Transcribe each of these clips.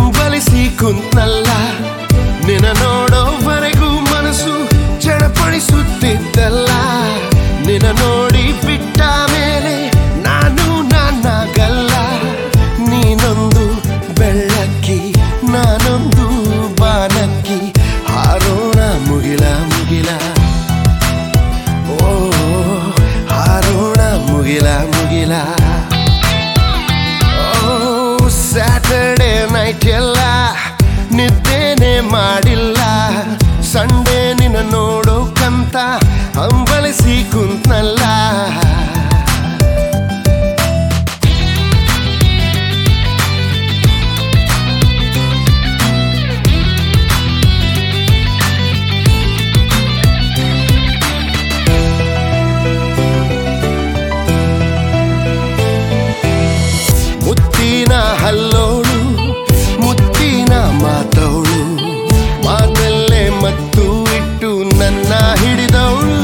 ಹಂಬಲಿಸಿ ಕುಂತ್ನಲ್ಲ ನಿನ್ನ ನೋಡೋವರೆಗೂ ಮನಸ್ಸು ಚಡಪಡಿಸುತ್ತಿದ್ದಲ್ಲ ನಿನ್ನ ನೋಡಿ ಬಿಟ್ಟ ಮೇಲೆ ನಾನು ನಾನಾಗಲ್ಲ ನೀನೊಂದು ಬೆಳ್ಳಕ್ಕಿ ನಾನೊಂದು ಬಾನಕ್ಕಿ ಹಾರೋಣ ಮುಗಿಲ ಮುಗಿಲ ಓ ಹಾರೋಣ ಮುಗಿಲ ಮುಗಿಲ ಸ್ಯಾಟರ್ಡೆ ನೈಟ್ ಎಲ್ಲ ನಿದ್ದೆನೆ ಮಾಡಿಲ್ಲ ಸಂಡೇ ನಿನ್ನ ನೋಡೋಕಂತ ಹಂಬಲಿಸಿ ಕುಂತ್ನಲ್ಲ ಮುತ್ತಿನ ಹಲ್ಲೋಳು ಮುತ್ತಿನ ಮಾತವಳು ಮಾತಲ್ಲೇ ಮತ್ತು ಇಟ್ಟು ನನ್ನ ಹಿಡಿದವಳು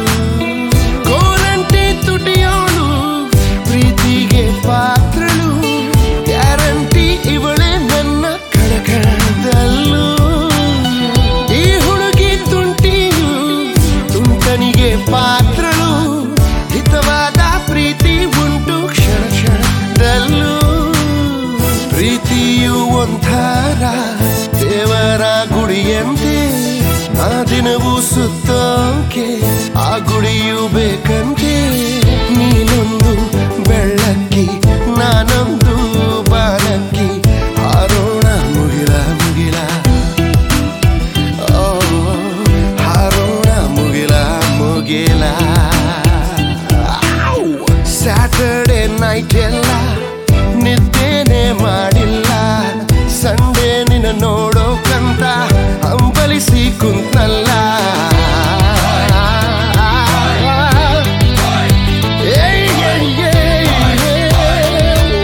ಕೋರಂಟಿ ತುಟಿಯೋಳು ಪ್ರೀತಿಗೆ ಪಾತ್ರಳು ಗ್ಯಾರಂಟಿ ಇವಳೇ ನನ್ನ ಕಡಕಡದಲ್ಲೂ ಈ ಹುಡುಗಿ ತುಂಟಿಯು ತುಂಟನಿಗೆ ಪಾತ್ರಳು ಹಿತವಾದ ಪ್ರೀತಿ ಉಂಟು ಕ್ಷಣ ಕ್ಷಣದಲ್ಲೂ ಪ್ರೀತಿಯು ಒಂಥರ ದೇವರ ಗುಡಿಯಂತೆ ಆ ದಿನವೂ ಸುತ್ತೋಕೆ ಆ ಗುಡಿಯು ಬೇಕಂತೆ ನೀನೊಂದು ಬೆಳ್ಳಕ್ಕಿ ನಾನೊಂದು ಬಾನಕ್ಕಿ ಹಾರೋಣ ಮುಗಿಲ ಮುಗಿಲ ಓ ಹಾರೋಣ ಮುಗಿಲ ಮುಗಿಲ ಸ್ಯಾಟರ್ಡೆ ನೈಟ್ ಎಲ್ಲ ನಿದ್ದೆನೆ ಮಾಡಿಲ್ಲ ಸಂಡೇ ನಿನ್ನ ನೋಡೋಕಂತ ಹಂಬಲಿಸಿ ಕುಂತಲ್ಲ ಏಯ್, ಏಯ್, ಏಯ್, ಏಯ್.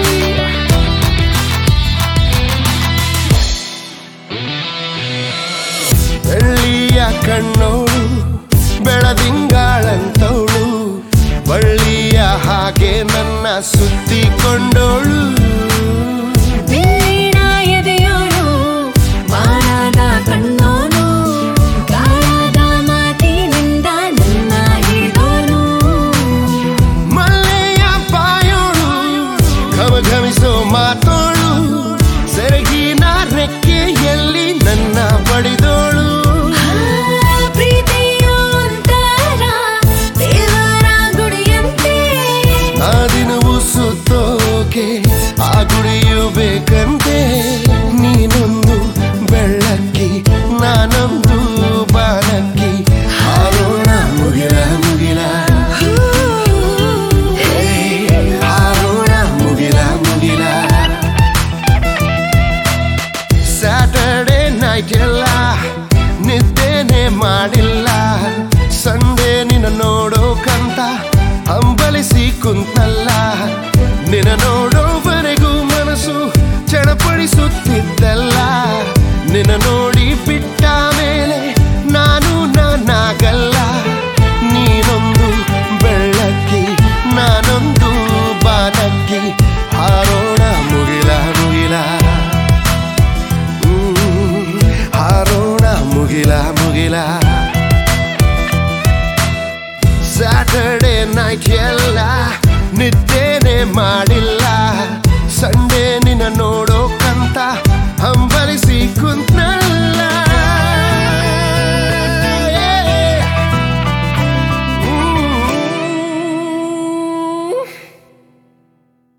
ಬೆಳ್ಳಿಯ ಕಣ್ಣೋಳು ಬೆಳದಿಂಗಾಳಂತವಳು ಬಳ್ಳಿಯ ಹಾಗೆ ನನ್ನ ಸುತ್ತಿಕೊಂಡೋಳು ಬಿಲ್ಲಿನ ಎದೆಯೋನು ಬಾಳದ ಕಣ್ಣೋನು ಗಾಳದ ಮಾತಿನಿಂದ ನನ್ನ ಹಿಡಿದೋನು ಮಲ್ಲೆಯ ಪಾಯೋಳು ಘಮಘಮಿಸೋ ಮಾತೋಳು ಸೆರಗಿನ ರೆಕ್ಕೆಯಲ್ಲಿ ನನ್ನ ಬಡಿದೋಳು ಪ್ರೀತಿಯು ಒಂಥರ ದೇವರ ಗುಡಿಯಂತೆ ಆ ದಿನವೂ ಸುತ್ತೋಕೆ ಆ ಗುಡಿಯು ಬೇಕಂತೆ ನೀನೊಂದು ಬೆಳ್ಳಕ್ಕಿ ನಾನೊಂದು ಬಾನಕ್ಕಿ ಹಾರೋಣ ಮುಗಿಲ ಮುಗಿಲ ಹೇ, ಹಾರೋಣ ಮುಗಿಲ ಮುಗಿಲ ಸ್ಯಾಟರ್ಡೆ ನೈಟ್ ಎಲ್ಲ ನಿದ್ದೆನೆ ಮಾಡಿಲ್ಲ ಸಂಡೇ ನಿನ್ನ ನೋಡೋಕಂತ ಹಂಬಲಿಸಿ ಕುಂತಲ್ಲ ನಿನ್ನ ನೋಡೋವರೆಗೂ ಮನಸ್ಸು ಚಡಪಡಿಸುತ್ತಿದ್ದಲ್ಲ ನಿನ್ನ ನೋಡಿ ಬಿಟ್ಟ ಮೇಲೆ ನಾನು ನಾನಾಗಲ್ಲ ನೀನೊಂದು ಬೆಳ್ಳಕ್ಕಿ ನಾನೊಂದು ಬಾನಕ್ಕಿ ಹಾರೋಣ ಮುಗಿಲ ಮುಗಿಲ ಹ್ಮ್, ಹಾರೋಣ ಮುಗಿಲ ಮುಗಿಲ ಸ್ಯಾಟರ್ಡೆ ನೈಟ್ ಎಲ್ಲ ನಿದ್ದೆನೆ ಮಾಡಿಲ್ಲ ಸಂಡೇ ನಿನ್ನ ನೋಡ